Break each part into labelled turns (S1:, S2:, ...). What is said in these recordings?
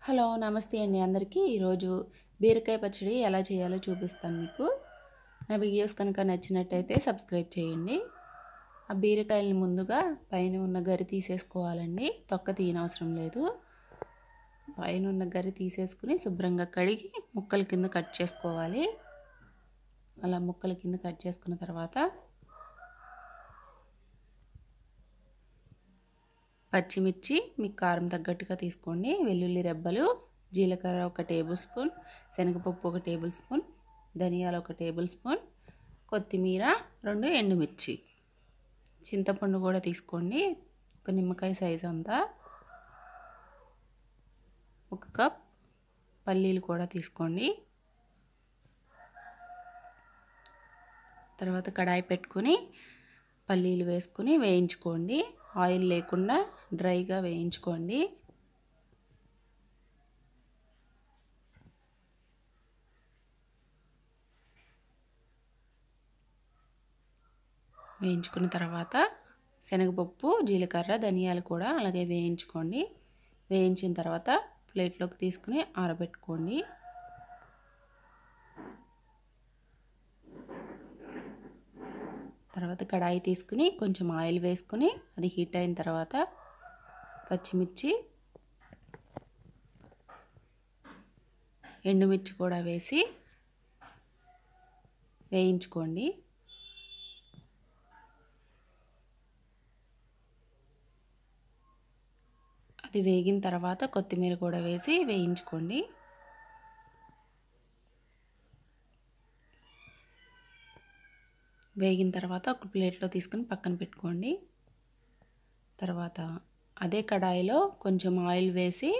S1: hello నమస్తే అండి అందరికీ ఈరోజు బీరకాయ పచ్చడి ఎలా చేయాలో చూపిస్తాను మీకు నా వీడియోస్ కనుక నచ్చినట్టయితే సబ్స్క్రైబ్ చేయండి ఆ బీరకాయలని ముందుగా పైన ఉన్న గరి తీసేసుకోవాలండి తొక్క తీయనవసరం లేదు పైన ఉన్న గరి తీసేసుకుని శుభ్రంగా కడిగి ముక్కల కింద కట్ చేసుకోవాలి అలా ముక్కల కింద కట్ చేసుకున్న తర్వాత పచ్చిమిర్చి మీకు కారం తగ్గట్టుగా తీసుకోండి వెల్లుల్లి రెబ్బలు జీలకర్ర ఒక టేబుల్ స్పూన్ శనగపప్పు ఒక టేబుల్ స్పూన్ ధనియాలు ఒక టేబుల్ స్పూన్ కొత్తిమీర రెండు ఎండుమిర్చి చింతపండు కూడా తీసుకోండి ఒక నిమ్మకాయ సైజు అంతా ఒక కప్ పల్లీలు కూడా తీసుకోండి తర్వాత కడాయి పెట్టుకొని పల్లీలు వేసుకుని వేయించుకోండి ఆయిల్ లేకుండా డ్రైగా వేయించుకోండి వేయించుకున్న తర్వాత శనగపప్పు జీలకర్ర ధనియాలు కూడా అలాగే వేయించుకోండి వేయించిన తర్వాత ప్లేట్లోకి తీసుకుని ఆరబెట్టుకోండి తర్వాత కడాయి తీసుకుని కొంచెం ఆయిల్ వేసుకుని అది హీట్ అయిన తర్వాత పచ్చిమిర్చి ఎండుమిర్చి కూడా వేసి వేయించుకోండి అది వేగిన తర్వాత కొత్తిమీర కూడా వేసి వేయించుకోండి వేగిన తర్వాత ఒక ప్లేట్లో తీసుకుని పక్కన పెట్టుకోండి తర్వాత అదే కడాయిలో కొంచెం ఆయిల్ వేసి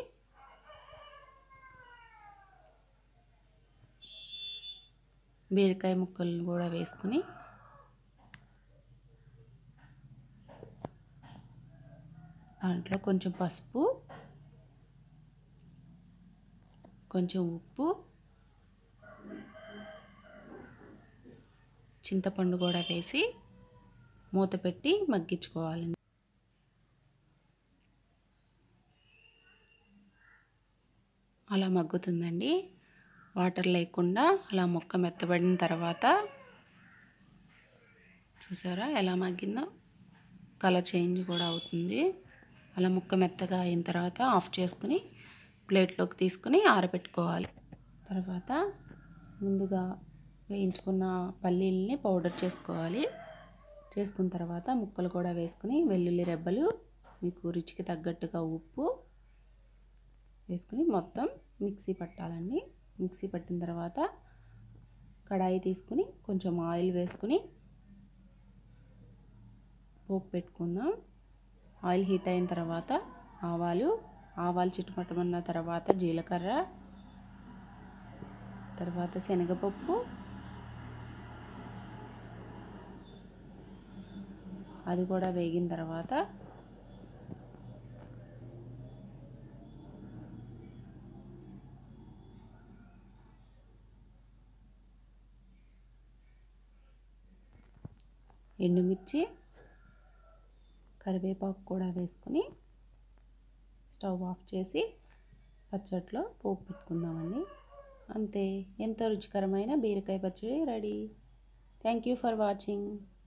S1: బీరకాయ ముక్కలను కూడా వేసుకుని దాంట్లో కొంచెం పసుపు కొంచెం ఉప్పు చింతపండు కూడా వేసి మూత పెట్టి మగ్గించుకోవాలండి అలా మగ్గుతుందండి వాటర్ లేకుండా అలా ముక్క మెత్తబడిన తర్వాత చూసారా ఎలా మగ్గిందో కలర్ చేంజ్ కూడా అవుతుంది అలా ముక్క మెత్తగా అయిన తర్వాత ఆఫ్ చేసుకుని ప్లేట్లోకి తీసుకుని ఆరబెట్టుకోవాలి తర్వాత ముందుగా వేయించుకున్న పల్లీల్ని పౌడర్ చేసుకోవాలి చేసుకున్న తర్వాత ముక్కలు కూడా వేసుకుని వెల్లుల్లి రెబ్బలు మీకు రుచికి తగ్గట్టుగా ఉప్పు వేసుకుని మొత్తం మిక్సీ పట్టాలండి మిక్సీ పట్టిన తర్వాత కడాయి తీసుకుని కొంచెం ఆయిల్ వేసుకుని పోపు పెట్టుకుందాం ఆయిల్ హీట్ అయిన తర్వాత ఆవాలు ఆవాలు చిట్టుపట్టమన్న తర్వాత జీలకర్ర తర్వాత శనగపప్పు అది కూడా వేగిన తర్వాత ఎండుమిర్చి కరివేపాకు కూడా వేసుకొని స్టవ్ ఆఫ్ చేసి పచ్చట్లో పోపు పెట్టుకుందామండి అంతే ఎంతో రుచికరమైన బీరకాయ పచ్చడి ready thank you for watching